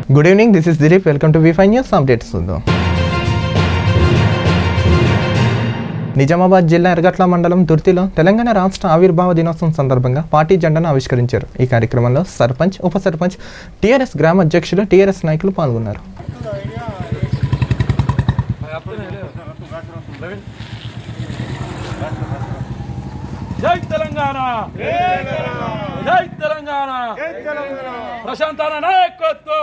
Good evening this is Dilip welcome to V five news updates చూద్దాం నిజామాబాద్ జిల్లా ఎరగట్ల మండలం దుర్తిలో తెలంగాణ రాష్ట్ర ఆవిర్భావ దినోత్సవం సందర్భంగా పార్టీ జెండాను ఆవిష్కరించారు ఈ కార్యక్రమంలో సర్పంచ్ ఉప సర్పంచ్ టీఆర్ఎస్ గ్రామ అధ్యక్షులు టీఆర్ఎస్ నాయకులు పాల్గొన్నారు జై తెలంగాణ జై తెలంగాణ ప్రశాంతాన నాయకత్వం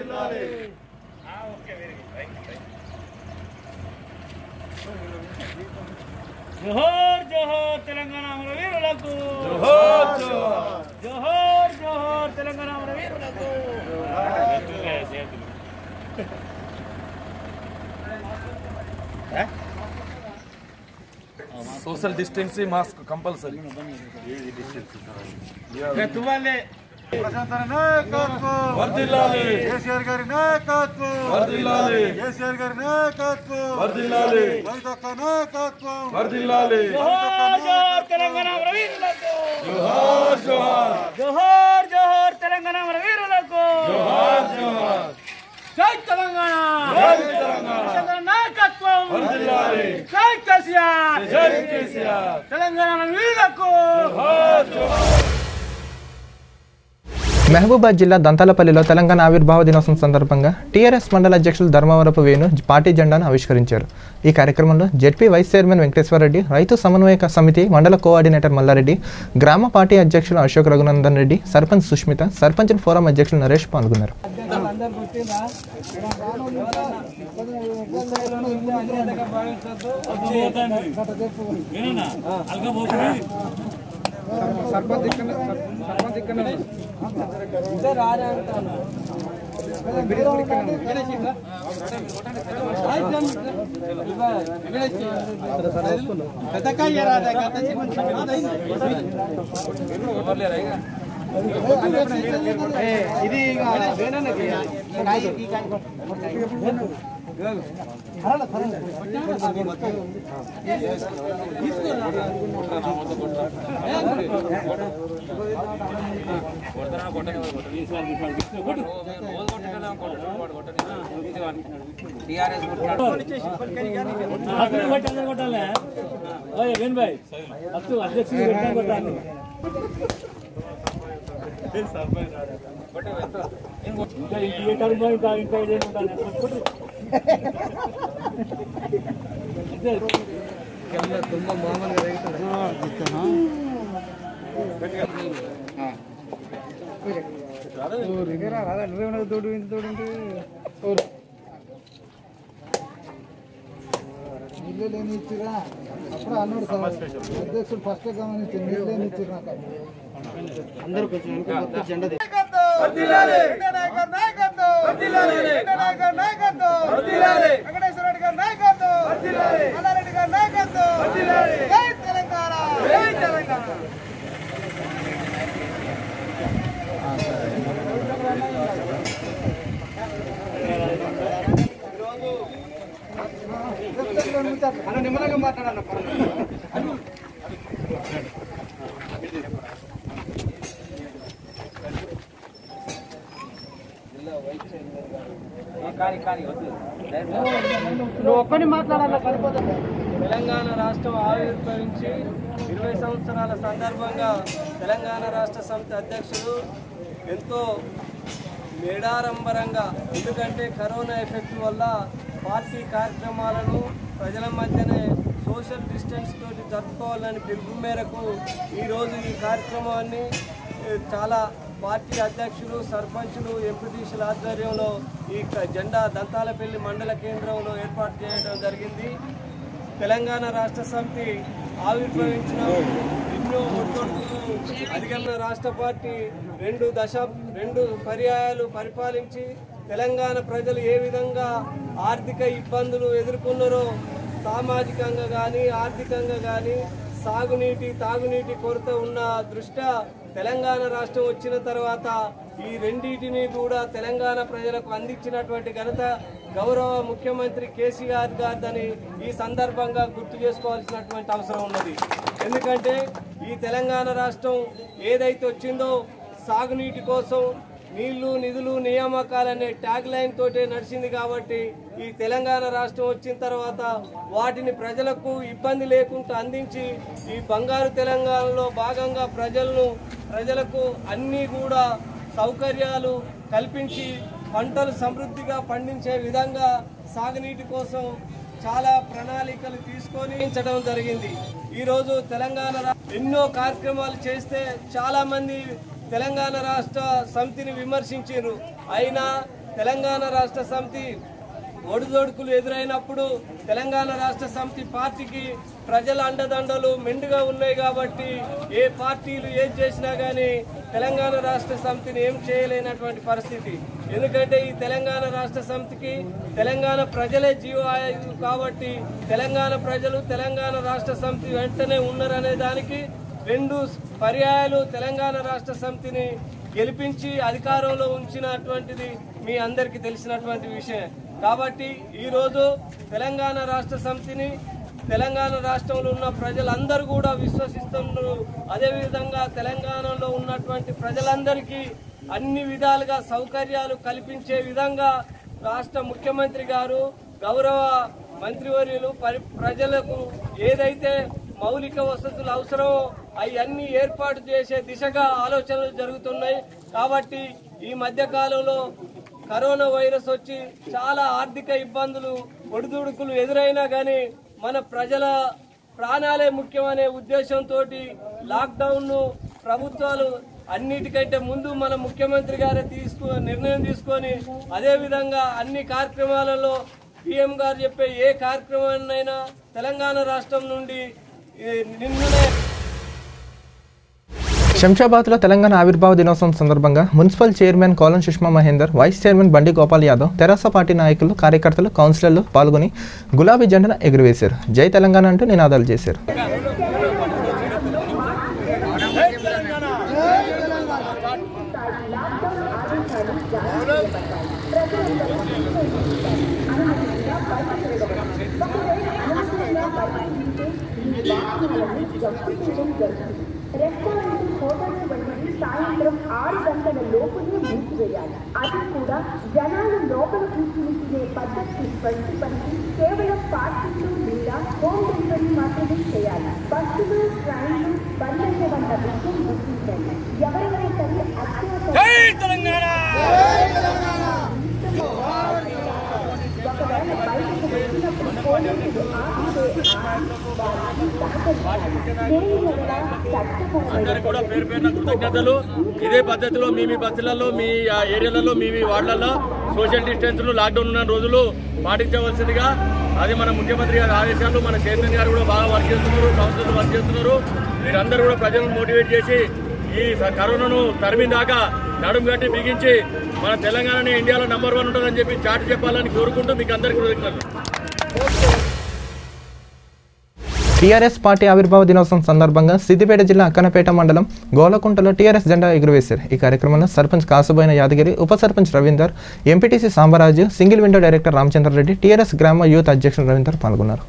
జోహర్ జోహర్ తెలంగాణ అమర వీరులకు జోహార్ జోహార్. జోహర్ జోహర్ తెలంగాణ అమర వీరులకు సోషల్ డిస్టెన్సింగ్ మాస్క్ కంపల్సరీ తువ్వాలే ప్రశాంతన నాయకత్వం వర్దిల్లాలి కేసీఆర్ గారి నాయకత్వం వర్దిల్లాలి కేసీఆర్ గారి నాయకత్వం వర్దిల్లాలి రైతక్క నాయకత్వం వర్దిల్లాలి జోహర్ జోహర్ తెలంగాణ అమర వీరులకు జోహార్ జోహార్ జోహర్ జోహర్ తెలంగాణ అమర వీరులకు జోహార్ జోహార్ జై తెలంగాణ జై తెలంగాణ తెలంగాణ నాయకత్వం వర్దిల్లాలి జై కేసీఆర్ జై కేసీఆర్ తెలంగాణ అమర వీరులకు జోహార్ జోహార్ మహబూబాద్ జిల్లా దంతాలపల్లిలో తెలంగాణ ఆవిర్భావ దినోత్సవం సందర్భంగా టీఆర్ఎస్ మండల అధ్యక్షులు ధర్మవరపు వేణు పార్టీ జెండాను ఆవిష్కరించారు ఈ కార్యక్రమంలో జెడ్పీ వైస్ చైర్మన్ వెంకటేశ్వరరెడ్డి రైతు సమన్వయ సమితి మండల కోఆర్డినేటర్ మల్లారెడ్డి గ్రామ పార్టీ అధ్యక్షులు అశోక్ రఘునందన్ రెడ్డి సర్పంచ్ సుష్మిత సర్పంచ్ ఫోరం అధ్యక్షులు నరేష్ పాల్గొన్నారు అతను కొట్టి అందరు కొట్టాలి ఓయ్ వేణు భాయ్ అత్తు అధ్యక్షుడు పెట్టినా కొట్టాలి ఇంకా ఇంటి ఎక్కడ పోయి ఇంకా ఇంకా చేసుకుంటాను కొట్టు. ఇదే. నీళ్ళు లేని ఇచ్చిరా అప్పుడు అన్నాడు సార్ అధ్యక్షుడు ఫస్ట్ గమనించి నీళ్ళు లేని ఇచ్చిరా అందరూ కొంచెం జెండా నిమ్మలంగా మాట్లాడాలి తెలంగాణ రాష్ట్రం ఆవిర్భవించి ఇరవై సంవత్సరాల సందర్భంగా తెలంగాణ రాష్ట్ర సమితి అధ్యక్షులు ఎంతో మేడారంబరంగా ఎందుకంటే కరోనా ఎఫెక్ట్ వల్ల పార్టీ కార్యక్రమాలను ప్రజల మధ్యనే సోషల్ డిస్టెన్స్ తోటి జరుపుకోవాలని పిలుపు మేరకు ఈరోజు ఈ కార్యక్రమాన్ని ఏ, చాలా పార్టీ అధ్యక్షులు సర్పంచులు ఎంపీటీసీల ఆధ్వర్యంలో ఈ క- జెండా దంతాలపల్లి మండల కేంద్రంలో ఏర్పాటు చేయడం జరిగింది తెలంగాణ రాష్ట్ర సమితి ఆవిర్భవించిన ఎన్నో ఒడిదొడుకులు అధిగమిన రాష్ట్ర పార్టీ రెండు దశ రెండు పర్యాయాలు పరిపాలించి తెలంగాణ ప్రజలు ఏ విధంగా ఆర్థిక ఇబ్బందులు ఎదుర్కొన్నారో సామాజికంగా కానీ ఆర్థికంగా కానీ సాగునీటి తాగునీటి కొరత ఉన్న దృష్ట్యా తెలంగాణ రాష్ట్రం వచ్చిన తర్వాత ఈ రెండింటిని కూడా తెలంగాణ ప్రజలకు అందించినటువంటి ఘనత గౌరవ ముఖ్యమంత్రి కేసీఆర్ గారిదని ఈ సందర్భంగా గుర్తు చేసుకోవాల్సినటువంటి అవసరం ఉన్నది ఎందుకంటే ఈ తెలంగాణ రాష్ట్రం ఏదైతే వచ్చిందో సాగునీటి కోసం నీళ్లు నిధులు నియామకాలనే ట్యాగ్ లైన్ తోటే నడిచింది కాబట్టి ఈ తెలంగాణ రాష్ట్రం వచ్చిన తర్వాత వాటిని ప్రజలకు ఇబ్బంది లేకుండా అందించి ఈ బంగారు తెలంగాణలో భాగంగా ప్రజలను ప్రజలకు అన్నీ కూడా సౌకర్యాలు కల్పించి పంటలు సమృద్ధిగా పండించే విధంగా సాగునీటి కోసం చాలా ప్రణాళికలు తీసుకొని ఉంచడం జరిగింది ఈరోజు తెలంగాణ రా- ఎన్నో కార్యక్రమాలు చేస్తే చాలా మంది తెలంగాణ రాష్ట్ర సమితిని విమర్శించారు అయినా తెలంగాణ రాష్ట్ర సమితి ఒడిదొడుకులు ఎదురైనప్పుడు తెలంగాణ రాష్ట్ర సమితి పార్టీకి ప్రజల అండదండలు మెండుగా ఉన్నాయి కాబట్టి ఏ పార్టీలు ఏం చేసినా కానీ తెలంగాణ రాష్ట్ర సమితిని ఏం చేయలేనటువంటి పరిస్థితి ఎందుకంటే ఈ తెలంగాణ రాష్ట్ర సమితికి తెలంగాణ ప్రజలే జీవ ఆయుధం కాబట్టి తెలంగాణ ప్రజలు తెలంగాణ రాష్ట్ర సమితి వెంటనే ఉన్నారనే దానికి రెండు పర్యాయాలు తెలంగాణ రాష్ట్ర సమితిని గెలిపించి అధికారంలో ఉంచినటువంటిది మీ అందరికీ తెలిసినటువంటి విషయం కాబట్టి ఈరోజు తెలంగాణ రాష్ట్ర సమితిని తెలంగాణ రాష్ట్రంలో ఉన్న ప్రజలందరూ కూడా విశ్వసిస్తున్నారు అదేవిధంగా తెలంగాణలో ఉన్నటువంటి ప్రజలందరికీ అన్ని విధాలుగా సౌకర్యాలు కల్పించే విధంగా రాష్ట్ర ముఖ్యమంత్రి గారు గౌరవ మంత్రివర్యులు పరి ప్రజలకు ఏదైతే మౌలిక వసతులు అవసరమో అవన్నీ ఏర్పాటు చేసే దిశగా ఆలోచనలు జరుగుతున్నాయి కాబట్టి ఈ మధ్య కాలంలో కరోనా వైరస్ వచ్చి చాలా ఆర్థిక ఇబ్బందులు ఒడిదుడుకులు ఎదురైనా కానీ మన ప్రజల ప్రాణాలే ముఖ్యమనే ఉద్దేశంతో లాక్డౌన్ను ప్రభుత్వాలు అన్నిటికంటే ముందు మన ముఖ్యమంత్రి గారే తీసుకు నిర్ణయం తీసుకొని అదే విధంగా అన్ని కార్యక్రమాలలో పిఎం గారు చెప్పే ఏ కార్యక్రమాన్నైనా తెలంగాణ రాష్ట్రం నుండి ఈ, నిన్ననే శంషాబాద్లో తెలంగాణ ఆవిర్భావ దినోత్సవం సందర్భంగా municipal chairman Kolam Sushma Mahender vice chairman Bandi Gopal Yadav తెరాస పార్టీ నాయకులు కార్యకర్తలు కౌన్సిలర్లు పాల్గొని గులాబీ జెండాను ఎగురవేశారు జై తెలంగాణ అంటూ నినాదాలు చేశారు రెస్టారెంట్ హోటల్స్ వంటివి సాయంత్రం ఆరు గంటల లోపునే మూసివేయాలి అది కూడా జనాలు లోపల కూర్చుని తినే పద్ధతి స్పష్టపరిచి కేవలం పార్కింగ్లు లేదా హోమ్ డెలివరీ మాత్రమే చేయాలి బస్సులు ట్రైన్లు బండ్ల వంట విషయం గుర్తించండి ఎవరైనా సరే అత్యవసర ఒకవేళ బయటకు వచ్చినప్పుడు పోలీసులు ఆపితే ఆపి వారికి సహకరించాలి దేని వల్ల చట్టపరమైన అందరికి కూడా పేరు పేరున కృతజ్ఞతలు ఇదే పద్ధతిలో మీ మీ బస్సులలో మీ ఆ, ఏరియాలలో మీ మీ వార్డులలో సోషల్ డిస్టెన్స్ లాక్డౌన్ ఉన్న రోజులు పాటించవలసిందిగా అది మన ముఖ్యమంత్రి గారి ఆదేశాలు మన చైర్మన్ గారు కూడా బాగా వర్క్ చేస్తున్నారు సంస్థలు వర్క్ చేస్తున్నారు మీరందరూ కూడా ప్రజలను మోటివేట్ చేసి ఈ స- కరోనాను తరిమిన దాకా నడుము కట్టి బిగించి మన తెలంగాణని ఇండియాలో నంబర్ వన్ ఉంటుందని చెప్పి చాటి చెప్పాలని కోరుకుంటూ మీకు అందరికీ కృతజ్ఞతలు టీఆర్ఎస్ పార్టీ ఆవిర్భావ దినోత్సవం సందర్భంగా సిద్దిపేట జిల్లా అక్కనపేట మండలం గోలకుంటలో టీఆర్ఎస్ జెండా ఎగురవేశారు ఈ కార్యక్రమంలో సర్పంచ్ కాసుబోయిన యాదగిరి ఉప sarpanch Ravinder MPTC Sambaraju single window director Ramachandra Reddy TRS గ్రామ యూత్ అధ్యక్షుడు రవీందర్ పాల్గొన్నారు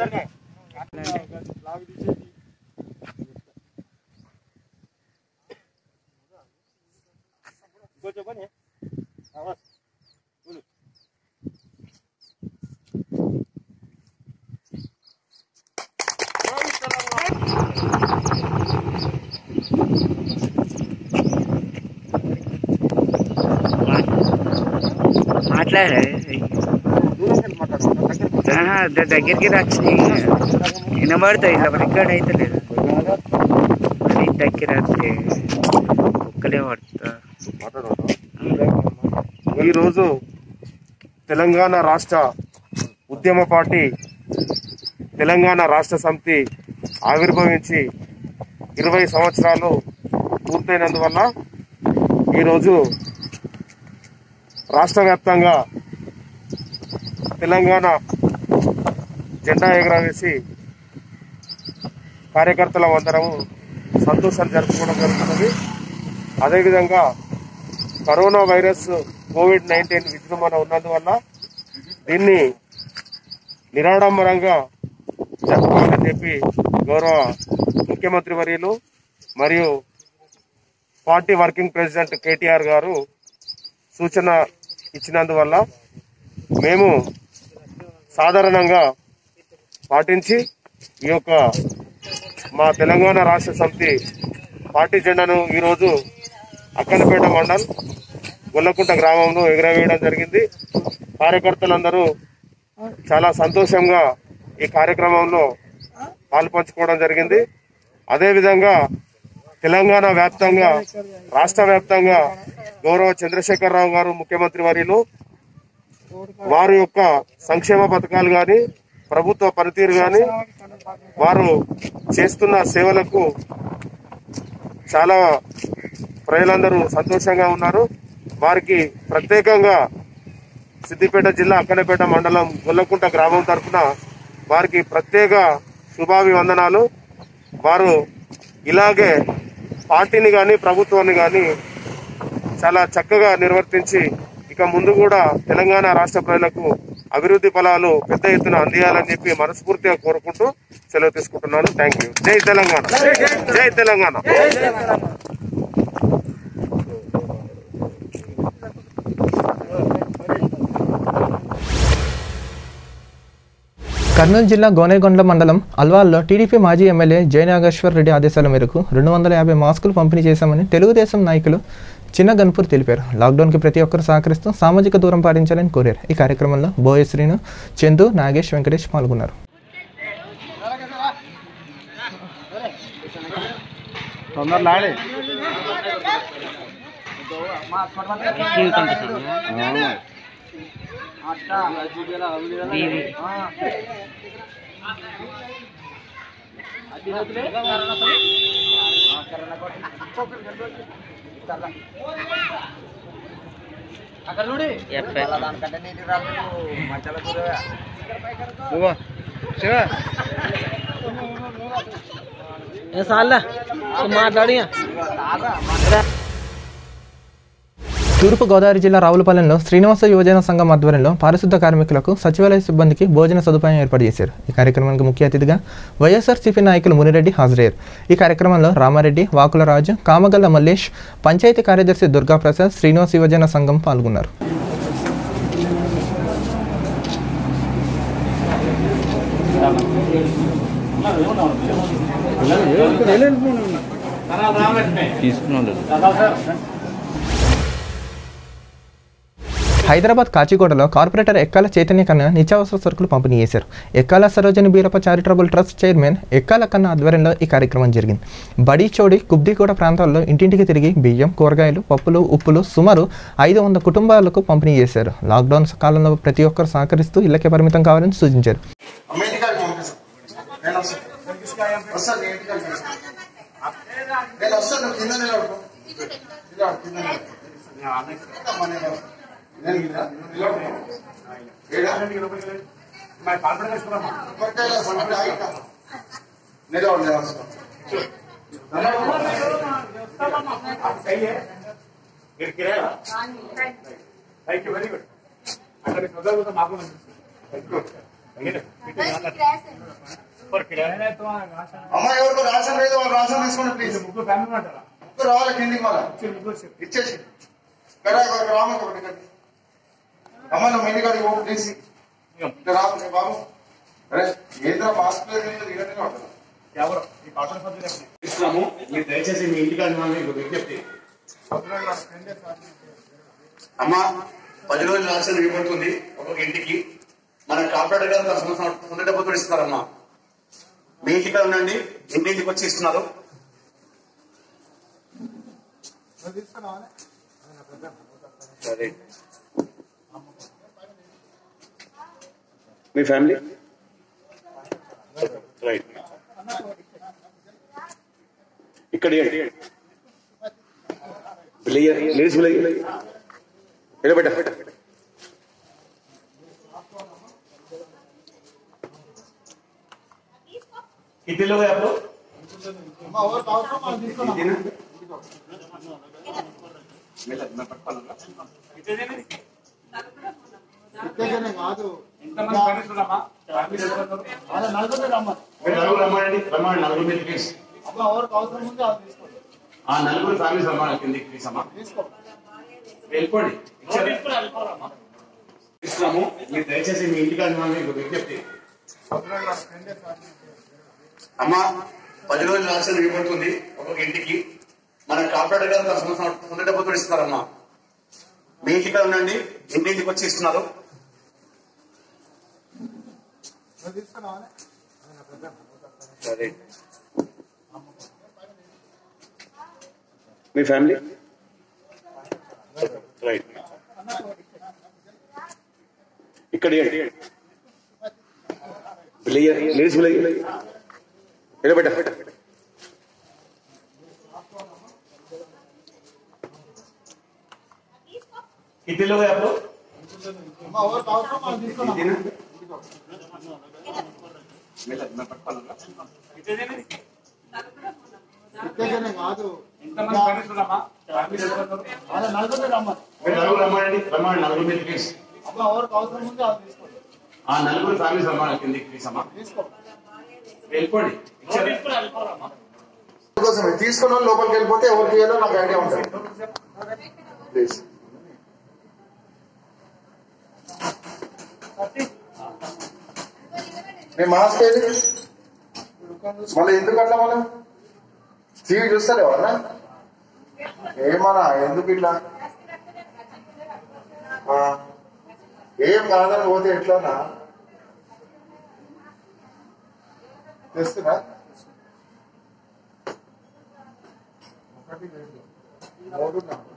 మాట్లాడారు దగ్గరికి వచ్చి వినబడతాయి ఇలా రికార్డ్ అయితే లేదు మరి దగ్గర వస్తే ఒక్కలే పడతా ఈరోజు తెలంగాణ రాష్ట్ర ఉద్యమ పార్టీ తెలంగాణ రాష్ట్ర సమితి ఆవిర్భవించి ఇరవై సంవత్సరాలు పూర్తయినందువల్ల ఈరోజు రాష్ట్ర వ్యాప్తంగా తెలంగాణ జెండా ఎగరవేసి కార్యకర్తల అందరము సంతోషాలు జరుపుకోవడం జరుగుతున్నది అదేవిధంగా కరోనా వైరస్ కోవిడ్ నైన్టీన్ విజృంభణ ఉన్నందువల్ల దీన్ని నిరాడంబరంగా జరుపుకోవాలని చెప్పి గౌరవ ముఖ్యమంత్రి వర్యులు మరియు పార్టీ వర్కింగ్ ప్రెసిడెంట్ కేటీఆర్ గారు సూచన ఇచ్చినందువల్ల మేము సాధారణంగా పాటించి ఈ యొక్క మా తెలంగాణ రాష్ట్ర సమితి పార్టీ జెండాను ఈరోజు అక్కనపేట మండల్ గొల్లకుంట గ్రామంలో ఎగురవేయడం జరిగింది కార్యకర్తలందరూ చాలా సంతోషంగా ఈ కార్యక్రమంలో పాల్పంచుకోవడం జరిగింది అదేవిధంగా తెలంగాణ వ్యాప్తంగా రాష్ట్ర వ్యాప్తంగా గౌరవ చంద్రశేఖరరావు గారు ముఖ్యమంత్రి వర్యులు వారి యొక్క సంక్షేమ పథకాలు గాని ప్రభుత్వ పనితీరు గాని వారు చేస్తున్న సేవలకు చాలా ప్రజలందరూ సంతోషంగా ఉన్నారు వారికి ప్రత్యేకంగా సిద్దిపేట జిల్లా అక్కనపేట మండలం గొల్లకుంట గ్రామం తరఫున వారికి ప్రత్యేక శుభాభివందనాలు వారు ఇలాగే పార్టీని కానీ ప్రభుత్వాన్ని కానీ చాలా చక్కగా నిర్వర్తించి ఇక ముందు కూడా తెలంగాణ రాష్ట్ర ప్రజలకు అభివృద్ధి ఫలాలు పెద్ద ఎత్తున అందియాలని చెప్పి మనస్ఫూర్తిగా కోరుకుంటూ సెలవు తీసుకుంటున్నాను థ్యాంక్ యూ జై తెలంగాణ జై తెలంగాణ కర్నూలు జిల్లా గోనేగొండ మండలం అల్వాల్లో టీడీపీ మాజీ ఎమ్మెల్యే జయనాగేశ్వర్ రెడ్డి ఆదేశాల మేరకు రెండు వందల యాభై మాస్కులు పంపిణీ చేశామని తెలుగుదేశం నాయకులు చిన్న గన్పూర్ తెలిపారు లాక్డౌన్కి ప్రతి ఒక్కరు సహకరిస్తూ సామాజిక దూరం పాటించాలని కోరారు ఈ కార్యక్రమంలో బోయశ్రీను చందు నాగేష్ వెంకటేష్ పాల్గొన్నారు తూర్పు గోదావరి జిల్లా రావులపాలెంలో శ్రీనివాస యువజన సంఘం ఆధ్వర్యంలో పారిశుద్ధ కార్మికులకు సచివాలయ సిబ్బందికి భోజన సదుపాయం ఏర్పాటు చేశారు ఈ కార్యక్రమానికి ముఖ్య అతిథిగా వైఎస్ఆర్సీపీ నాయకులు మునిరెడ్డి హాజరయ్యారు ఈ కార్యక్రమంలో రామారెడ్డి వాకుల రాజు కామగల్ల మల్లేష్ పంచాయతీ కార్యదర్శి దుర్గాప్రసాద్ శ్రీనివాస యువజన సంఘం పాల్గొన్నారు హైదరాబాద్ కాచిగూడలో కార్పొరేటర్ ఎక్కాల చైతన్య కన్నా నిత్యావసర సరుకులు పంపిణీ చేశారు Ekkala Sarojini Birappa charitable trust chairman Ekkala Kanna ఆధ్వర్యంలో ఈ కార్యక్రమం జరిగింది బడి చోడి కుబ్దిగూడ ప్రాంతాల్లో ఇంటింటికి తిరిగి బియ్యం కూరగాయలు పప్పులు ఉప్పులు సుమారు ఐదు వంద కుటుంబాలకు పంపిణీ చేశారు లాక్డౌన్ కాలంలో ప్రతి ఒక్కరు సహకరిస్తూ ఇళ్లకే పరిమితం కావాలని సూచించారు అమెరికాకి పంపిస్తాను నేను వస్తాను వస్తాను నేను ఇంటికి పంపిస్తాను నేను వస్తాను నువ్వు కింద నిలబడుకో నిలబడు, కింద నిలబడు. అమ్మా, నేను వస్తాను. నేను కింద నిలబడుకో. ఏడా? కొట్టేలా సన్నటి ఆగిట. నిలబడు, నేను వస్తాను. అమ్మ ఎవరికో రాషన్ లేదు వాళ్ళు రాషన్ తీసుకోండి ప్లీజ్ ముగ్గురు రావాలి కిందికి మళ్ళా ఇచ్చేసి కదా రామకి ఒకటి కదా అమ్మ నువ్వు ఇంటి కాడికి ఓపెన్ చేసి ఇంకా రా నీ బాబు అరే ఏంద్రా మాస్క్ లేదు ఏం లేదు, ఇవన్నీ ఉంటుంది ఇస్తున్నాము మీరు దయచేసి మీ ఇంటికి అని విజ్ఞప్తి అమ్మ పది రోజులు రాసిన ఇవ్వబడుతుంది ఒక్కొక్క ఇంటికి మన కార్పొరేటర్ గారు తన సంవత్సరం వంద డబ్బులు ఇస్తున్నారమ్మా మీ ఇంటికి ఉండండి ఇంటింటికి వచ్చి ఇస్తున్నారు సరే మీ ఫ్యామిలీ రైట్ ఇక్కడ లేడీస్ నిలబెట్ట कितने लोग हैं आप लोग అమ్మ ఎవరికి అవసరం వాళ్ళు తీసుకోండి कितने मैं मैं पटका लूंगा ఇక్కడనే కాదు వాళ్ళ నలుగురు రమ్మని మీరు నలుగురు రమ్మండి రమ్మండి నలుగురు మీద ప్లీజ్ అమ్మ ఎవరికి అవసరం ఉంటే అది తీసుకోండి ఆ నలుగురు ఫ్యామిలీస్ రమ్మండి కిందికి ప్లీజ్ అమ్మా తీసుకో వెళ్ళిపోండి ఇస్తున్నాము మీరు దయచేసి మీ ఇంటికి అని మీకు విజ్ఞప్తి అమ్మా పది రోజులు రాష్ట్రం ఇవ్వబడుతుంది ఒక్కొక్క ఇంటికి మన కార్పొరేటర్ గారు తన సంవత్సరం వంద డబ్బుతో ఇస్తున్నారమ్మా మీ ఇంటికి ఉండండి ఇంటింటికి వచ్చి ఇస్తున్నారు సరే మీ ఫ్యామిలీ రైట్ ఇక్కడ ఏంటి లేడీస్ నిలబెట్ట कितने लोग हैं आप लोग कितने ना? मैं लग- मैं पटका लूंगा కాదు మీరు నలుగురు రమ్మండి రమ్మండి నలుగురు మీద ప్లీజ్ అమ్మ ఎవరికి అవసరం ఉంది అది తీసుకోండి ఆ నలుగురు ఫ్యామిలీస్ రమ్మండి కిందికి ప్లీజ్ అమ్మా వెళ్ళిపోండి ఇచ్చారు కోసమే తీసుకున్న వాళ్ళు లోపలికి వెళ్ళిపోతే ఎవరికి ఇవ్వాలో నాకు ఐడియా ఉంటుంది ప్లీజ్ మీ మాస్క్ ఏది మళ్ళీ ఎందుకు అట్లా మనం టీవీ చూస్తారు ఎవరన్నా ఏమన్నా ఎందుకు ఇట్లా ఆ, ఏం కాదని పోతే ఎట్లానా తెస్తున్నా ఒకటి రెండు మూడు నాలుగు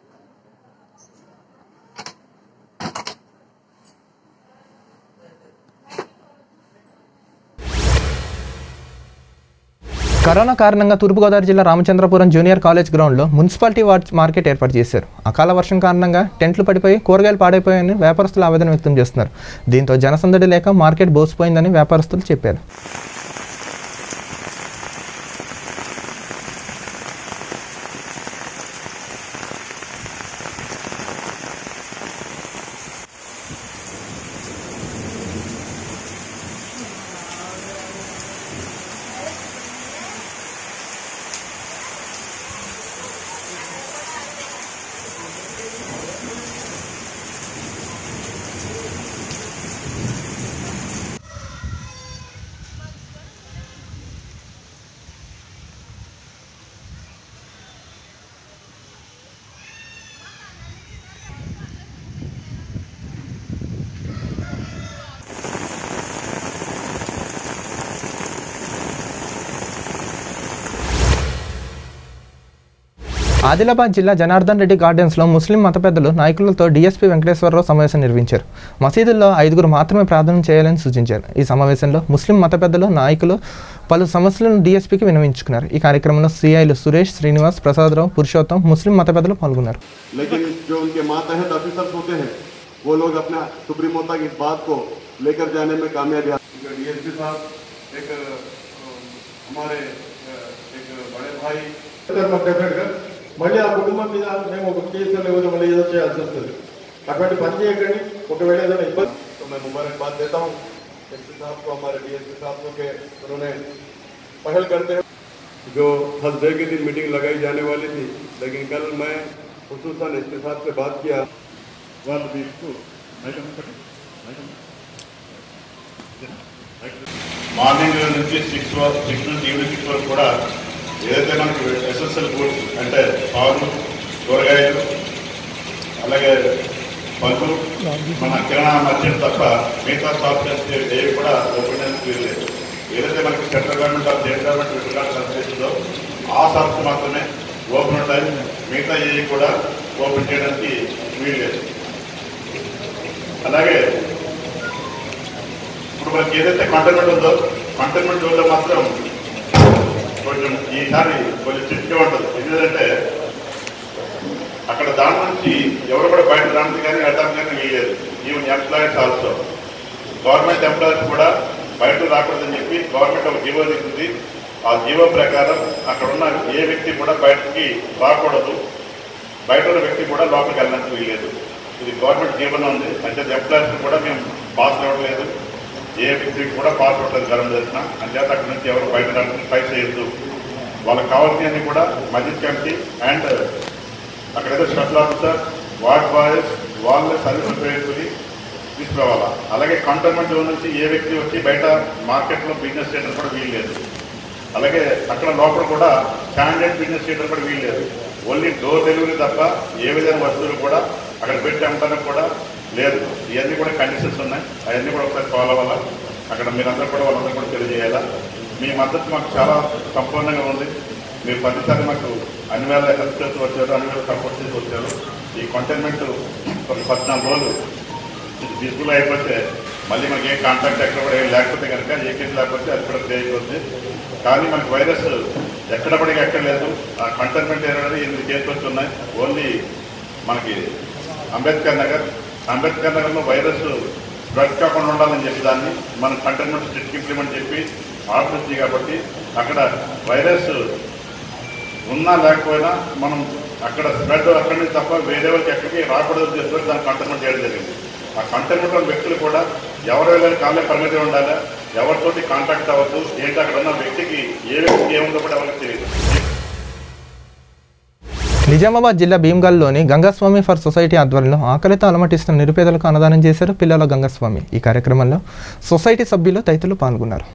కరోనా కారణంగా తూర్పుగోదావరి జిల్లా రామచంద్రపురం జూనియర్ కాలేజ్ గ్రౌండ్లో మున్సిపాలిటీ వార్డ్ మార్కెట్ ఏర్పాటు చేశారు అకాల వర్షం కారణంగా టెంట్లు పడిపోయి కూరగాయలు పాడైపోయాయని వ్యాపారస్తులు ఆవేదన వ్యక్తం చేస్తున్నారు దీంతో జనసందడి లేక మార్కెట్ బోసిపోయిందని వ్యాపారస్తులు చెప్పారు ఆదిలాబాద్ జిల్లా జనార్దన్ రెడ్డి గార్డెన్స్లో ముస్లిం మత పెద్దలు నాయకులతో డీఎస్పీ వెంకటేశ్వరరావు సమావేశం నిర్వహించారు మసీదుల్లో ఐదుగురు మాత్రమే ప్రార్థన చేయాలని సూచించారు ఈ సమావేశంలో ముస్లిం మత పెద్దలు నాయకులు పలు సమస్యలను డీఎస్పీకి వినవించుకున్నారు ఈ కార్యక్రమంలో సిఐలు సురేష్ శ్రీనివాస్ ప్రసాదరావు పురుషోత్తం ముస్లిం మత పెద్దలు పాల్గొన్నారు लेकिन जो उनके मातहत ऑफिसर्स होते हैं वो लोग अपने सुप्रीमो तक इस बात को लेकर जाने में कामयाबी डीएसपी साहब एक अ, हमारे अ, एक बड़े भाई డెఫినెట్గా మళ్ళీ ఆ కుటుంబం మీద మేము ఒక కేసు లేకపోతే మళ్ళీ ఏదో చేయాల్సి వస్తుంది అటువంటి పని చేయకండి ఒకవేళ ఏదైనా ఇబ్బంది तो मैं मुबारकबाद देता हूँ एसपी साहब को हमारे डीएसपी साहब को के उन्होंने पहल करते हैं जो थर्सडे के दिन मीटिंग लगाई जाने वाली थी लेकिन कल मैं खसूसन एसपी साहब से बात किया వాళ్ళు మీకు మార్నింగ్ నుంచి సిక్స్ వరకు సిక్స్ నుంచి ఈవినింగ్ సిక్స్ వరకు కూడా ఏదైతే మనకి ఎస్ఎస్ఎల్ గూడ్స్ అంటే పాలు కూరగాయలు అలాగే పళ్ళు మన కిరాణా మర్చెంట్ తప్ప మిగతా షాప్ చేస్తే ఏవి కూడా ఓపెన్ చేయడానికి వీల్లేదు ఏదైతే మనకి central government of state government విధానాలు కనిపిస్తుందో ఆ షాప్స్ మాత్రమే ఓపెన్ ఉంటాయి మిగతా ఏవి కూడా ఓపెన్ చేయడానికి వీల్లేదు అలాగే ఇప్పుడు మనకి ఏదైతే కంటైన్మెంట్ ఉందో కంటైన్మెంట్ జోన్లో మాత్రం కొంచెం ఈసారి కొంచెం చిట్కే ఉంటుంది ఎందుకంటే అక్కడ దాని నుంచి ఎవరు కూడా బయట రావడానికి కానీ వెళ్ళడానికి కానీ వీలేదు even employees also government employees కూడా బయట రాకూడదని చెప్పి గవర్నమెంట్ ఒక జీవో తీసింది ఆ జీవో ప్రకారం అక్కడ ఉన్న ఏ వ్యక్తి కూడా బయటకి రాకూడదు బయట ఉన్న వ్యక్తి కూడా లోపలికి వెళ్ళడానికి వీలేదు ఇది గవర్నమెంట్ జీవనం ఉంది అంటే ఎంప్లాయీస్ కూడా మేము పాస్ అవ్వట్లేదు ఏ వ్యక్తికి కూడా పాస్ అవ్వట్లేదు గరం చేసిన అంచేత అక్కడ నుంచి ఎవరు బయట రావడానికి ట్రై చేయొద్దు వాళ్ళకి కావాల్సినవి కూడా మజిద్ కమిటీ అండ్ అక్కడ ఏదో స్పెషల్ ఆఫీసర్ వార్డ్ బాయ్స్ వాళ్ళ సర్వీస్ ఉపయోగించుకుని తీసుకురావాలా అలాగే కంటోన్మెంట్ జోన్ నుంచి ఏ వ్యక్తి వచ్చి బయట మార్కెట్లో బిజినెస్ చేయడం కూడా వీలు లేదు అలాగే అక్కడ లోపల కూడా స్టాండర్డ్ బిజినెస్ చేయడం కూడా వీలు లేదు ఓన్లీ డోర్ డెలివరీ తప్ప ఏ విధమైన వస్తువులు కూడా అక్కడ పెట్టి అమ్మడానికి కూడా లేదు ఇవన్నీ కూడా కండిషన్స్ ఉన్నాయి అవన్నీ కూడా ఒకసారి ఫాలో అవ్వాలా అక్కడ మీరందరూ కూడా వాళ్ళందరూ కూడా తెలియజేయాలా మీ మద్దతు మాకు చాలా సంపూర్ణంగా ఉంది మీరు ప్రతిసారి మాకు అన్ని వేల హెల్ప్ చేస్తూ వచ్చారు అన్ని వేల సపోర్ట్ చేస్తూ వచ్చారు ఈ కంటైన్మెంట్ ఒక పద్నాలుగు రోజులు పీస్ఫుల్ అయిపోతే మళ్ళీ మనకి ఏం కాంటాక్ట్ ఎక్కడ కూడా ఏం లేకపోతే కనుక ఏ కేసు లేకపోతే అది కూడా ప్లే అయిపోతుంది కానీ మనకి వైరస్ ఎక్కడ పడికి ఎక్కడ లేదు ఆ కంటైన్మెంట్ ఏరియాలో ఎనిమిది కేసులు ఉన్నాయి ఓన్లీ మనకి అంబేద్కర్ నగర్ అంబేద్కర్ నగర్లో వైరస్ స్ప్రెడ్ కాకుండా ఉండాలని చెప్పి దాన్ని మనం కంటైన్మెంట్ స్ట్రిక్ట్ ఇంప్లిమెంట్ చెప్పి ఆర్డర్ వచ్చింది కాబట్టి అక్కడ వైరస్ ఉన్నా లేకపోయినా మనం అక్కడ స్ప్రెడ్ అక్కడి నుంచి తప్ప వేరే వాళ్ళకి ఎక్కడికి రాకూడదు చెప్పి దాన్ని కంటైన్మెంట్ చేయడం జరిగింది ఆ కంటైన్మెంట్ ఉన్న వ్యక్తులు కూడా ఎవరు వెళ్ళని కాళ్ళే పరిమితి ఉండాలి ఎవరితోటి కాంటాక్ట్ అవ్వద్దు ఏంటి అక్కడ ఉన్న వ్యక్తికి ఏ వ్యక్తికి ఏముందో కూడా ఎవరికి తెలియదు నిజామాబాద్ జిల్లా భీమ్గల్లోని గంగాస్వామి ఫర్ సొసైటీ ఆధ్వర్యంలో ఆకలితో అలమటిస్తున్న నిరుపేదలకు అన్నదానం చేశారు పిల్లల గంగాస్వామి ఈ కార్యక్రమంలో సొసైటీ సభ్యులు తదితరులు పాల్గొన్నారు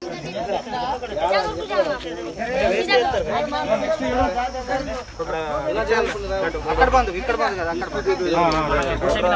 అక్కడ బంధు ఇక్కడ బంధు కదా అక్కడ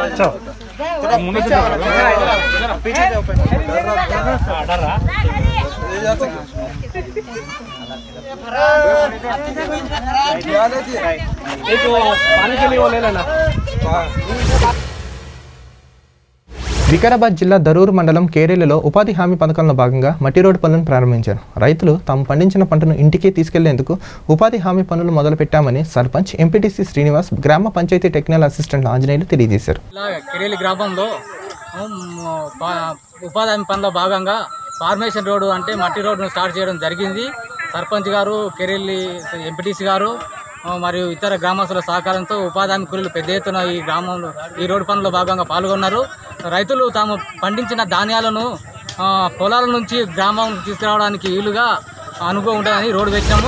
వికారాబాద్ జిల్లా దరూరు మండలం కేరేలిలో ఉపాధి హామీ పథకంలో భాగంగా మట్టి రోడ్డు పనులను ప్రారంభించారు రైతులు తాము పండించిన పంటను ఇంటికి తీసుకెళ్లేందుకు ఉపాధి హామీ పనులు మొదలుపెట్టామని సర్పంచ్ ఎంపీటీసీ శ్రీనివాస్ గ్రామ పంచాయతీ టెక్నికల్ అసిస్టెంట్ ఆంజనేయులు తెలియజేశారు ఇలా కెరేలి గ్రామంలో ఉమ్, పా- ఉపాధి హామీ పనిలో భాగంగా ఫార్మేషన్ రోడ్డు అంటే మట్టి రోడ్డును స్టార్ట్ చేయడం జరిగింది సర్పంచ్ గారు కెరెల్లి ఎంపీటీసీ గారు ఆ, మరియు ఇతర గ్రామస్తుల సహకారంతో ఉపాధి హామీ కూలీలు పెద్ద ఎత్తున ఈ గ్రామంలో ఈ రోడ్డు పనుల్లో భాగంగా పాల్గొన్నారు రైతులు తాము పండించిన ధాన్యాలను ఆ, పొలాల నుంచి గ్రామం తీసుకురావడానికి వీలుగా అనుభవం ఉంటుందని రోడ్డు వేసినాము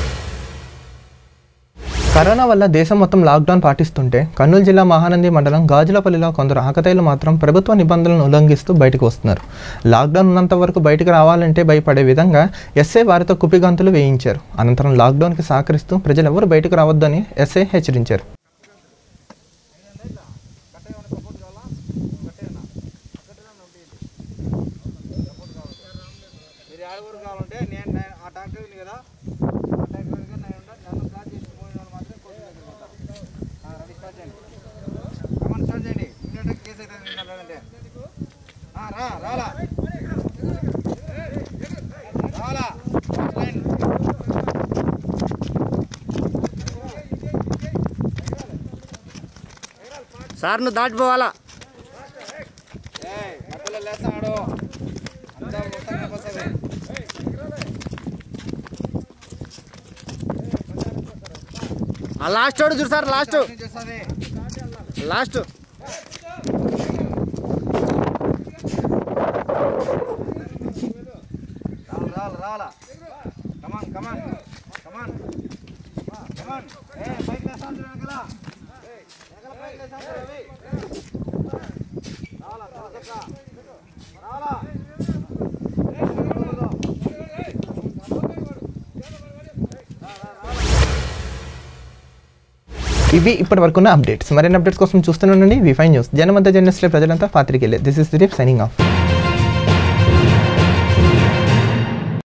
కరోనా వల్ల దేశం మొత్తం లాక్డౌన్ పాటిస్తుంటే కర్నూలు జిల్లా మహానంది మండలం గాజులపల్లిలో కొందరు ఆకతాయిలు మాత్రం ప్రభుత్వ నిబంధనలను ఉల్లంఘిస్తూ బయటకు వస్తున్నారు లాక్డౌన్ ఉన్నంత వరకు బయటకు రావాలంటే భయపడే విధంగా ఎస్ఐ వారితో కుపిగంతులు వేయించారు అనంతరం లాక్డౌన్కి సహకరిస్తూ ప్రజలెవరూ బయటకు రావద్దని ఎస్ఐ హెచ్చరించారు మీరు ఏడుగురు కావాలంటే నేను నేను ఆ డాక్టర్ ఉంది కదా ఆ డాక్టర్ దగ్గర నేను ఉంటా. నన్ను కాల్ చేసి పోయిన వాళ్ళు మాత్రం కోర్టు దగ్గరికి వెళ్తా. ఆ, రెడీ స్టార్ట్ చేయండి కమాన్ స్టార్ట్ చేయండి ఇమ్మీడియట్గా కేసు అయితే నిన్న లేదంటే ఆ, రా రాలా రావాలా లైన్. సార్ నువ్వు దాటిపోవాలా ఏయ్, మధ్యలో లేస్తాడు అంతా మొత్తంగా వస్తుంది ఆ లాస్ట్ వాడు చూడు సార్ లాస్ట్ చేస్తుంది లాస్ట్ రావాలి రావాలి రావాలా కమాన్ కమాన్ కమాన్ కమాన్ ఏ బైక్ లేస్తాను వెనకలా వెనకల బైక్ లేస్తాను రవి రావాలా రావాలా రావాలా ఇవి ఇప్పటి వరకున్న అప్డేట్స్ మరిన్ని అప్డేట్స్ కోసం చూస్తూనే ఉండండి వి ఫైవ్ న్యూస్ జనమంతా జర్నలిస్టులే ప్రజలంతా పాత్రికేలే this is Dilip signing of